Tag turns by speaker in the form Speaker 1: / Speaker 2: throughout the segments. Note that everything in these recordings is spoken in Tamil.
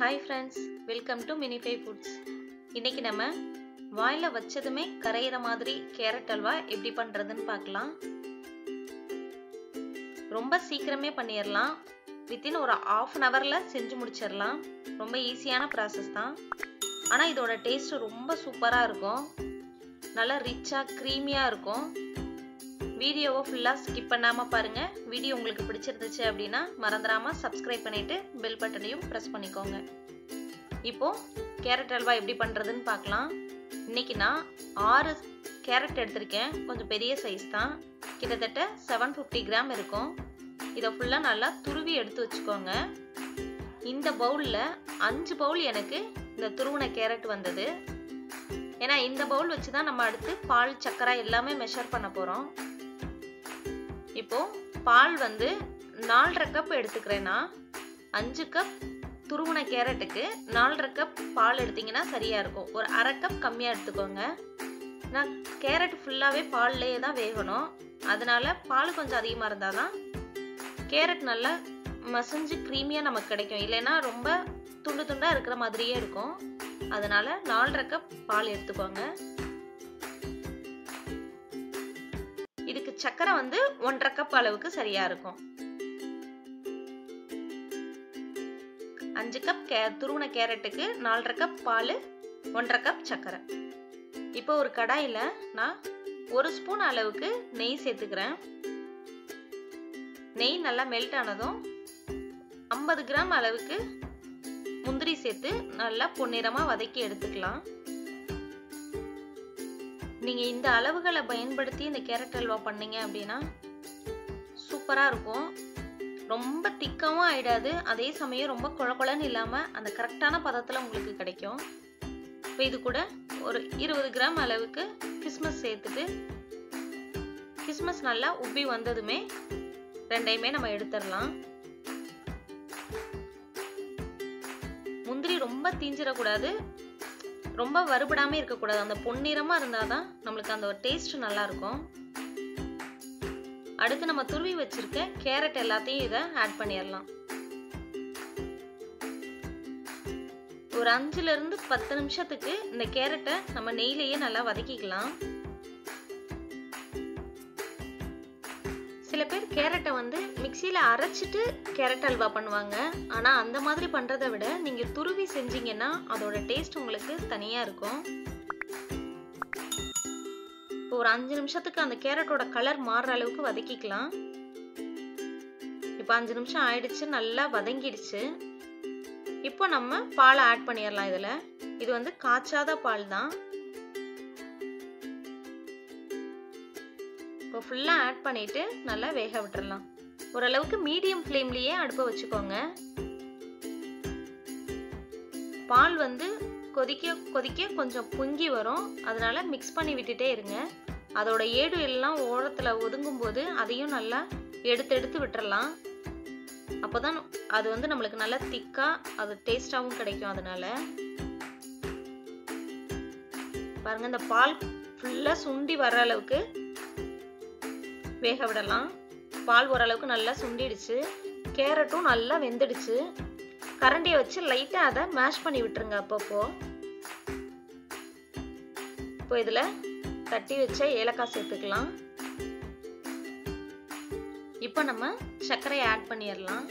Speaker 1: hi friends welcome to Minify foods இன்னைக்கு நம்ம வாயில் வச்சதுமே கரையிற மாதிரி கேரட் அல்வா எப்படி பண்ணுறதுன்னு பார்க்கலாம் ரொம்ப சீக்கிரமே பண்ணிடலாம் வித்தின் ஒரு ஆஃப் அன் ஹவரில் செஞ்சு முடிச்சிடலாம் ரொம்ப ஈஸியான ப்ராசஸ் தான் ஆனால் இதோட டேஸ்ட் ரொம்ப சூப்பராக இருக்கும் நல்லா ரிச்சாக க்ரீமியாக இருக்கும் வீடியோவை ஃபுல்லாக ஸ்கிப் பண்ணாமல் பாருங்கள் வீடியோ உங்களுக்கு பிடிச்சிருந்துச்சு அப்படின்னா மறந்துடாமல் சப்ஸ்கிரைப் பண்ணிவிட்டு பெல் பட்டனையும் ப்ரெஸ் பண்ணிக்கோங்க இப்போது கேரட் அல்வா எப்படி பண்ணுறதுன்னு பார்க்கலாம் இன்றைக்கி நான் ஆறு கேரட் எடுத்திருக்கேன் கொஞ்சம் பெரிய சைஸ் தான் கிட்டத்தட்ட செவன் ஃபிஃப்டி கிராம் இருக்கும் இதை ஃபுல்லாக நல்லா துருவி எடுத்து வச்சுக்கோங்க இந்த பவுலில் அஞ்சு பவுல் எனக்கு இந்த துருவின கேரட் வந்தது ஏன்னா இந்த பவுல் வச்சு தான் நம்ம அடுத்து பால் சக்கரை எல்லாமே மெஷர் பண்ண போகிறோம் இப்போ பால் வந்து நாலரை கப் எடுத்துக்கிறேன்னா அஞ்சு கப் துருவன கேரட்டுக்கு நாலரை கப் பால் எடுத்திங்கன்னா சரியாக இருக்கும் ஒரு அரை கப் கம்மியாக எடுத்துக்கோங்க நான் கேரட் ஃபுல்லாகவே பால்லையே தான் வேகணும் அதனால பால் கொஞ்சம் அதிகமாக இருந்தால் தான் கேரட் நல்லா மசிஞ்சு க்ரீமியாக நமக்கு கிடைக்கும் இல்லைன்னா ரொம்ப துண்டு துண்டாக இருக்கிற மாதிரியே இருக்கும் அதனால நாலரை கப் பால் எடுத்துக்கோங்க இதுக்கு சக்கரை வந்து ஒன்றரை கப் அளவுக்கு சரியா இருக்கும் அஞ்சு கப் கே துருவன கேரட்டுக்கு நாலரை கப் பால் ஒன்றரை கப் சக்கரை இப்போ ஒரு கடாயில் நான் ஒரு ஸ்பூன் அளவுக்கு நெய் சேர்த்துக்கிறேன் நெய் நல்லா மெல்ட் ஆனதும் ஐம்பது கிராம் அளவுக்கு முந்திரி சேர்த்து நல்லா பொன்னிறமாக வதக்கி எடுத்துக்கலாம் நீங்கள் இந்த அளவுகளை பயன்படுத்தி இந்த கேரட் அல்வா பண்ணீங்க அப்படின்னா சூப்பராக இருக்கும் ரொம்ப திக்காவும் ஆயிடாது அதே சமயம் ரொம்ப குழ குழன்னு இல்லாமல் அந்த கரெக்டான பதத்தில் உங்களுக்கு கிடைக்கும் இப்போ இது கூட ஒரு இருபது கிராம் அளவுக்கு கிஸ்மஸ் சேர்த்துட்டு கிஸ்மஸ் நல்லா உப்பி வந்ததுமே ரெண்டையுமே நம்ம எடுத்துடலாம் முந்திரி ரொம்ப தீஞ்சிடக்கூடாது ரொம்ப வறுபடாமல் இருக்கக்கூடாது அந்த பொன்னிறமாக இருந்தால் தான் நம்மளுக்கு அந்த ஒரு டேஸ்ட் நல்லா இருக்கும் அடுத்து நம்ம துருவி வச்சிருக்க கேரட் எல்லாத்தையும் இதை ஆட் பண்ணிடலாம் ஒரு அஞ்சுல இருந்து பத்து நிமிஷத்துக்கு இந்த கேரட்டை நம்ம நெய்லேயே நல்லா வதக்கிக்கலாம் சில பேர் கேரட்டை வந்து மிக்சியில் அரைச்சிட்டு கேரட் அல்வா பண்ணுவாங்க ஆனால் அந்த மாதிரி பண்ணுறதை விட நீங்கள் துருவி செஞ்சீங்கன்னா அதோட டேஸ்ட் உங்களுக்கு தனியாக இருக்கும் இப்போ ஒரு அஞ்சு நிமிஷத்துக்கு அந்த கேரட்டோட கலர் மாறுற அளவுக்கு வதக்கிக்கலாம் இப்போ அஞ்சு நிமிஷம் ஆயிடுச்சு நல்லா வதங்கிடுச்சு இப்போ நம்ம பாலை ஆட் பண்ணிடலாம் இதில் இது வந்து காய்ச்சாத பால் தான் இப்போ ஃபுல்லாக ஆட் பண்ணிவிட்டு நல்லா வேக விட்டுறலாம் ஓரளவுக்கு மீடியம் ஃப்ளேம்லேயே அடுப்பை வச்சுக்கோங்க பால் வந்து கொதிக்க கொதிக்க கொஞ்சம் பொங்கி வரும் அதனால மிக்ஸ் பண்ணி விட்டுட்டே இருங்க அதோட ஏடு எல்லாம் ஓரத்தில் ஒதுங்கும் போது அதையும் நல்லா எடுத்து எடுத்து விட்டுறலாம் அப்போ தான் அது வந்து நம்மளுக்கு நல்லா திக்காக அது டேஸ்டாகவும் கிடைக்கும் அதனால பாருங்கள் இந்த பால் ஃபுல்லாக சுண்டி வர்ற அளவுக்கு வேக விடலாம் பால் ஓரளவுக்கு நல்லா சுண்டிடுச்சு கேரட்டும் நல்லா வெந்துடுச்சு கரண்டியை வச்சு லைட்டாக அதை மேஷ் பண்ணி விட்டுருங்க அப்பப்போ இப்போ இதில் தட்டி வச்ச ஏலக்காய் சேர்த்துக்கலாம் இப்போ நம்ம சர்க்கரையை ஆட் பண்ணிடலாம்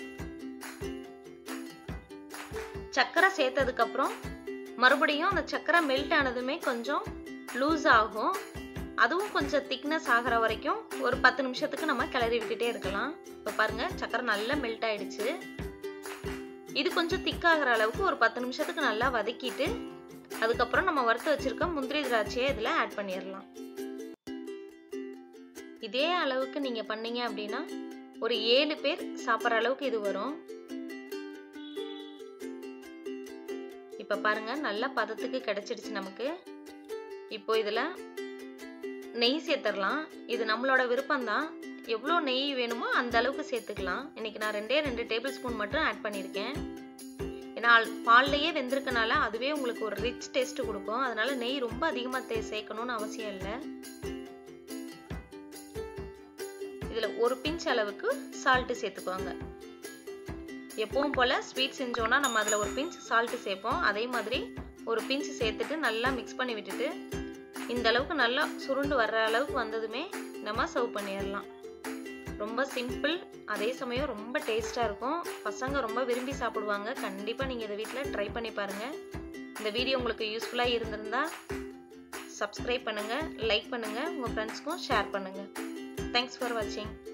Speaker 1: சர்க்கரை சேர்த்ததுக்கப்புறம் மறுபடியும் அந்த சர்க்கரை மெல்ட் ஆனதுமே கொஞ்சம் லூஸ் ஆகும் அதுவும் கொஞ்சம் திக்னஸ் ஆகிற வரைக்கும் ஒரு பத்து நிமிஷத்துக்கு நம்ம கிளறி விட்டுட்டே இருக்கலாம் இப்போ பாருங்க சக்கரை நல்லா மெல்ட் ஆயிடுச்சு இது கொஞ்சம் திக்காகிற அளவுக்கு ஒரு பத்து நிமிஷத்துக்கு நல்லா வதக்கிட்டு அதுக்கப்புறம் நம்ம வறுத்து வச்சிருக்க முந்திரி திராட்சையை இதில் ஆட் பண்ணிடலாம் இதே அளவுக்கு நீங்கள் பண்ணீங்க அப்படின்னா ஒரு ஏழு பேர் சாப்பிட்ற அளவுக்கு இது வரும் இப்போ பாருங்க நல்ல பதத்துக்கு கிடைச்சிடுச்சு நமக்கு இப்போ இதில் நெய் சேர்த்துடலாம் இது நம்மளோட விருப்பம்தான் எவ்வளோ நெய் வேணுமோ அந்த அளவுக்கு சேர்த்துக்கலாம் இன்னைக்கு நான் ரெண்டே ரெண்டு டேபிள் ஸ்பூன் மட்டும் ஆட் பண்ணியிருக்கேன் ஏன்னா பால்லையே வெந்திருக்கனால அதுவே உங்களுக்கு ஒரு ரிச் டேஸ்ட் கொடுக்கும் அதனால நெய் ரொம்ப அதிகமாக சேர்க்கணும்னு அவசியம் இல்லை இதில் ஒரு பிஞ்ச் அளவுக்கு சால்ட்டு சேர்த்துக்கோங்க எப்பவும் போல் ஸ்வீட் செஞ்சோன்னா நம்ம அதில் ஒரு பிஞ்ச் சால்ட்டு சேர்ப்போம் அதே மாதிரி ஒரு பிஞ்ச் சேர்த்துட்டு நல்லா மிக்ஸ் பண்ணி விட்டுட்டு இந்த அளவுக்கு நல்லா சுருண்டு வர்ற அளவுக்கு வந்ததுமே நம்ம சர்வ் பண்ணிடலாம் ரொம்ப சிம்பிள் அதே சமயம் ரொம்ப டேஸ்ட்டாக இருக்கும் பசங்க ரொம்ப விரும்பி சாப்பிடுவாங்க கண்டிப்பாக நீங்கள் இதை வீட்டில் ட்ரை பண்ணி பாருங்கள் இந்த வீடியோ உங்களுக்கு யூஸ்ஃபுல்லாக இருந்திருந்தா சப்ஸ்கிரைப் பண்ணுங்கள் லைக் பண்ணுங்கள் உங்கள் ஃப்ரெண்ட்ஸ்க்கும் ஷேர் பண்ணுங்கள் தேங்க்ஸ் ஃபார் வாட்சிங்